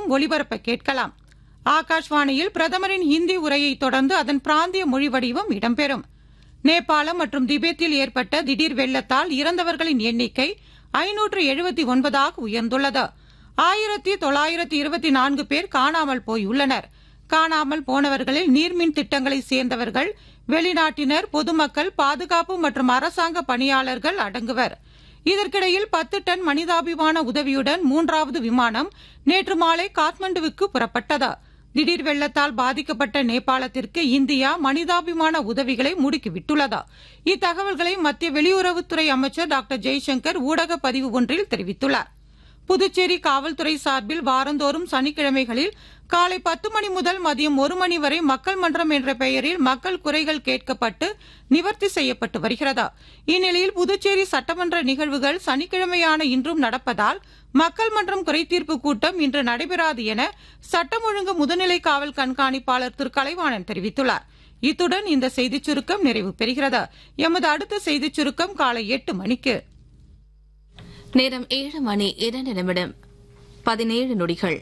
தமிழிலும் ஒலிபரப்ப கேட்கலாம் ஆகாஷ்வாணியில் பிரதமரின் ஹிந்தி உரையை தொடர்ந்து அதன் பிராந்திய மொழி வடிவம் இடம்பெறும் நேபாளம் மற்றும் திபெத்தில் ஏற்பட்ட திடீர் வெள்ளத்தால் இறந்தவர்களின் எண்ணிக்கை ஐநூற்று எழுபத்தி ஒன்பதாக உயர்ந்துள்ளது ஆயிரத்தி தொள்ளாயிரத்தி இருபத்தி நான்கு பேர் காணாமல் போயுள்ளனர் காணாமல் போனவர்களில் நீர்மின் திட்டங்களை சேர்ந்தவர்கள் வெளிநாட்டினர் பொதுமக்கள் பாதுகாப்பு மற்றும் அரசாங்க பணியாளர்கள் அடங்குவர் இதற்கிடையில் பத்து டன் மனிதாபிமான உதவியுடன் மூன்றாவது விமானம் நேற்று மாலை காத்மண்டுவுக்கு புறப்பட்டது திடீர் வெள்ளத்தால் பாதிக்கப்பட்ட நேபாளத்திற்கு இந்தியா மனிதாபிமான உதவிகளை முடுக்கிவிட்டுள்ளது இத்தகவல்களை மத்திய வெளியுறவுத்துறை அமைச்சர் டாக்டர் ஜெய்சங்கர் ஊடக பதிவு ஒன்றில் தெரிவித்துள்ளார் புதுச்சேரி காவல்துறை சார்பில் வாரந்தோறும் சனிக்கிழமைகளில் காலை பத்து மணி முதல் மதியம் ஒரு மணி வரை மக்கள் மன்றம் என்ற பெயரில் மக்கள் குறைகள் கேட்கப்பட்டு நிவர்த்தி செய்யப்பட்டு வருகிறது இந்நிலையில் புதுச்சேரி சட்டமன்ற நிகழ்வுகள் சனிக்கிழமையான இன்றும் நடப்பதால் மக்கள் மன்றம் குறைதீர்ப்பு கூட்டம் இன்று நடைபெறாது என சட்டம் ஒழுங்கு முதுநிலை காவல் கண்காணிப்பாளர் திரு கலைவாணன் தெரிவித்துள்ளார் இத்துடன் இந்த செய்திச் சுருக்கம் நிறைவு பெறுகிறது எமது அடுத்த செய்திச் சுருக்கம் காலை எட்டு மணிக்கு நேரம் ஏழு மணி இரண்டு நிமிடம் பதினேழு நொடிகள்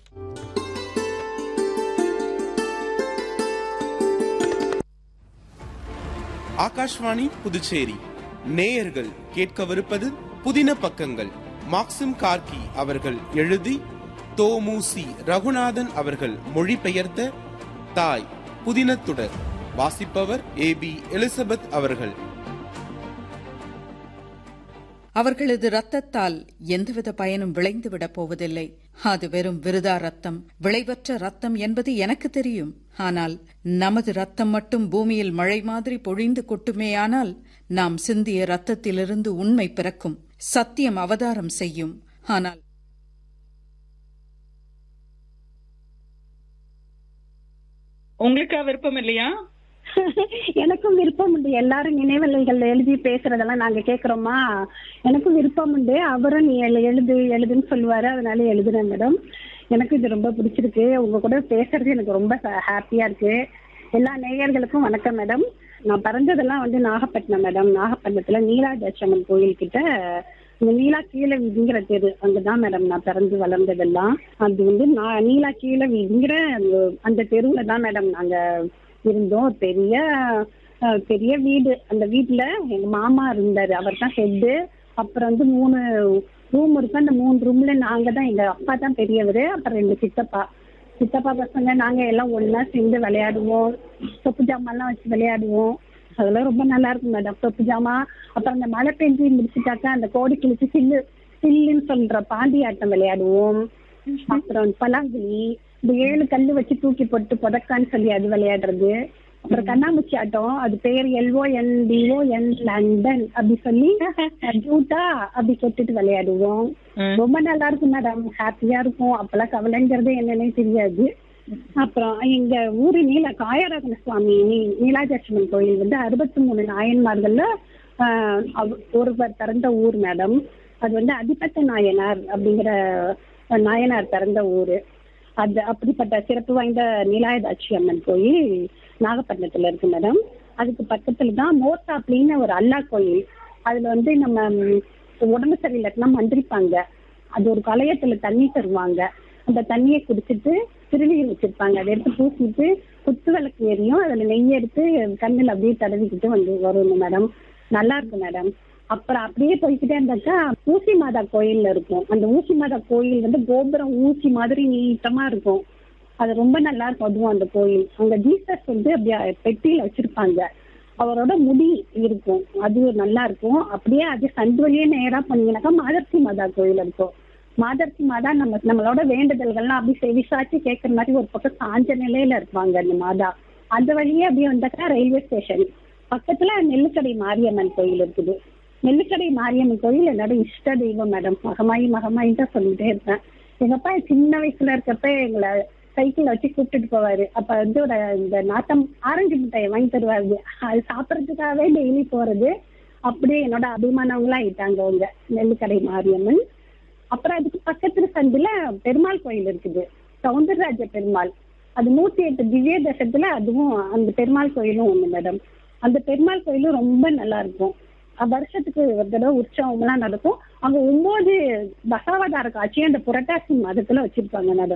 ஆகாஷ்வாணி புதுச்சேரி நேயர்கள் கேட்கவிருப்பது புதின பக்கங்கள் மாக்சிம் கார்கி அவர்கள் எழுதி தோமுசி ரகுநாதன் அவர்கள் மொழிபெயர்த்த தாய் புதினத்துடர் வாசிப்பவர் ஏ பி எலிசபெத் அவர்கள் அவர்களது ரத்தத்தால் எந்தவித பயனும் விளைந்துவிடப் போவதில்லை அது வெறும் விருதா ரத்தம் விளைவற்ற ரத்தம் என்பது எனக்கு தெரியும் ஆனால் நமது ரத்தம் மட்டும் பூமியில் மழை மாதிரி பொழிந்து கொட்டுமேயானால் நாம் சிந்திய ரத்தத்திலிருந்து உண்மை பிறக்கும் சத்தியம் அவதாரம் செய்யும் ஆனால் உங்களுக்கு விருப்பம் இல்லையா எனக்கும் விருப்பம் உண்டு எல்லாரும் நினைவலைகள் எழுதி பேசுறதெல்லாம் நாங்க கேக்குறோமா எனக்கும் விருப்பம் உண்டு அவரும் நீ எழு- எழுது எழுதுன்னு சொல்லுவாரு அதனால எழுதுறேன் மேடம் எனக்கு இது ரொம்ப பிடிச்சிருக்கு உங்க கூட பேசுறது எனக்கு ரொம்ப ஹாப்பியா இருக்கு எல்லா நேயர்களுக்கும் வணக்கம் மேடம் நான் பிறந்ததெல்லாம் வந்து நாகப்பட்டினம் மேடம் நாகப்பட்டினத்துல நீலாஜாட்சம்மன் கோயில் கிட்ட இந்த நீலா கீழ வீதிங்கிற தெரு அங்கதான் மேடம் நான் பிறந்து வளர்ந்ததெல்லாம் அது வந்து நான் நீலா கீழ வீதிங்கிற அந்த- அந்த தெருவுல தான் மேடம் நாங்க இருந்தோம் பெரிய அஹ், பெரிய வீடு அந்த வீட்டுல எங்க மாமா இருந்தாரு அவர் தான் ஹெட்டு அப்புறம் வந்து மூணு ரூம் இருக்கு அந்த மூணு ரூம்ல நாங்க தான் எங்க அப்பா தான் பெரியவர் அப்புறம் ரெண்டு சித்தப்பா சித்தப்பா பசங்க நாங்க எல்லாம் ஒண்ணா சேர்ந்து விளையாடுவோம் சொப்பு ஜாமான்லாம் வச்சு விளையாடுவோம் அதெல்லாம் ரொம்ப நல்லா இருக்கும் மேடம் சொப்பு ஜாமா அப்புறம் அந்த மழை பெஞ்சு முடிச்சுட்டாக்கா அந்த கோடி கிழிச்சு சில்லு சில்லுன்னு சொல்ற பாண்டி ஆட்டம் விளையாடுவோம் அப்புறம் பலாங்குழி இந்த ஏழு கல்லு வச்சு தூக்கி போட்டு புதக்கான்னு சொல்லி அது விளையாடுறது அப்புறம் கண்ணாமூச்சி ஆட்டம் அது பேர் L O N D O N London அப்படி சொல்லி ஜூட்டா அப்படி கேட்டுட்டு விளையாடுவோம் ரொம்ப நல்லா இருக்கும் மேடம் ஹாப்பியா இருக்கும் அப்பெல்லாம் கவலைங்கிறது என்னன்னே தெரியாது அப்புறம் எங்க ஊரு நீல காயராகன சுவாமி நீ- நீலாஜாட்சம்மன் கோயில் வந்து அறுபத்தி மூணு நாயன்மார்கள்ல ஆஹ், அவ- ஒருவர் பிறந்த ஊர் மேடம் அது வந்து அதிபத்த நாயனார் அப்படிங்கிற நாயனார் பிறந்த ஊரு அது அப்படிப்பட்ட சிறப்பு வாய்ந்த நீலாயதாட்சி அம்மன் கோயில் நாகப்பட்டினத்துல இருக்கு மேடம் அதுக்கு பக்கத்துல தான் மோத்தாப்லின்னு ஒரு அல்லா கோயில் அதுல வந்து நம்ம ம், உடம்பு சரியில்லைன்னா மந்திரிப்பாங்க அது ஒரு கலையத்துல தண்ணி தருவாங்க அந்த தண்ணியை குடிச்சிட்டு திருநீர் வச்சிருப்பாங்க அதை எடுத்து பூசிட்டு குத்து விளக்கு எரியும் அதுல நெய் எடுத்து கண்ணில் அப்படியே தடவிக்கிட்டு வந்து வரும் மேடம் நல்லா இருக்கும் மேடம் அப்புறம் அப்படியே போய்கிட்டே இருந்தாக்கா ஊசி மாதா கோயில்ல இருக்கும் அந்த ஊசி மாதா கோயில் வந்து கோபுரம் ஊசி மாதிரி நீட்டமா இருக்கும் அது ரொம்ப நல்லா இருக்கும் அதுவும் அந்த கோயில் அங்க ஜீசஸ் வந்து அப்படியே பெட்டியில வச்சிருப்பாங்க அவரோட முடி இருக்கும் அது நல்லா இருக்கும் அப்படியே அது சண்டு வழியே நேரா பண்ணீங்கன்னாக்கா மாதர்சி மாதா கோயில் இருக்கும் மாதர்சி மாதா நம்ம நம்மளோட வேண்டுதல்கள்லாம் அப்படி செவிசாச்சு கேட்கற மாதிரி ஒரு பக்கம் சாஞ்ச நிலையில இருப்பாங்க அந்த மாதா அந்த வழியே அப்படியே வந்தாக்கா ரயில்வே ஸ்டேஷன் பக்கத்துல நெல்லுக்கடை மாரியம்மன் கோயில் இருக்குது நெல்லுக்கடை மாரியம்மன் கோயில் என்னோட இஷ்ட தெய்வம் மேடம் மகமாயி மகமாயி தான் சொல்லிட்டே இருப்பேன் எங்க அப்பா சின்ன வயசுல இருக்கப்ப எங்களை சைக்கிள்ல வச்சு கூப்பிட்டுட்டு போவாரு அப்ப வந்து ஒரு இந்த நாட்டம் ஆரஞ்சு மிட்டாயை வாங்கி தருவாரு அது சாப்பிடறதுக்காகவே டெய்லி போறது அப்படியே என்னோட அபிமானவங்களா ஆயிட்டாங்க அவங்க நெல்லுக்கடை மாரியம்மன் அப்புறம் அதுக்கு பக்கத்துல சந்துல பெருமாள் கோயில் இருக்குது சவுந்தரராஜ பெருமாள் அது நூத்தி எட்டு திவ்ய தசத்துல அதுவும் அந்த பெருமாள் கோயிலும் ஒண்ணு மேடம் அந்த பெருமாள் கோயிலும் ரொம்ப நல்லா இருக்கும் அஹ் வருஷத்துக்கு ஒரு தடவை உற்சவம் எல்லாம் நடக்கும் அங்க ஒன்பது தசாவதார காட்சி அந்த புரட்டாசி மாதத்துல வச்சிருப்பாங்க மேடம்